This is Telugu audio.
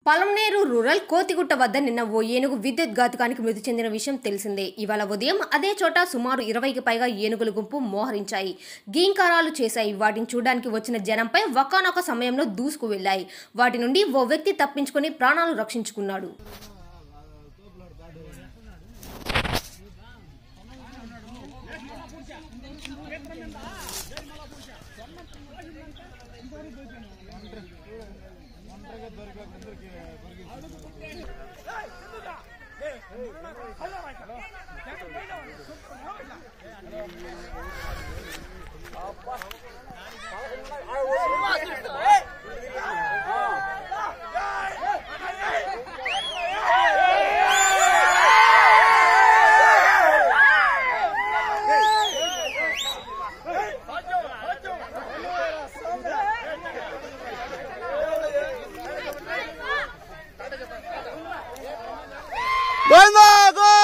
పలంనేరు రూరల్ కోతిగుట్ట వద్ద నిన్న ఓ ఏనుగు విద్యుత్ ఘాతుకానికి మృతి చెందిన విషయం తెలిసిందే ఇవాళ ఉదయం అదే చోట సుమారు ఇరవైకి పైగా ఏనుగుల గుంపు మోహరించాయి గీంకారాలు చేశాయి వాటిని చూడడానికి వచ్చిన జనంపై ఒకానొక సమయంలో దూసుకు వెళ్లాయి వాటి నుండి ఓ వ్యక్తి తప్పించుకొని ప్రాణాలు రక్షించుకున్నాడు గోవిందా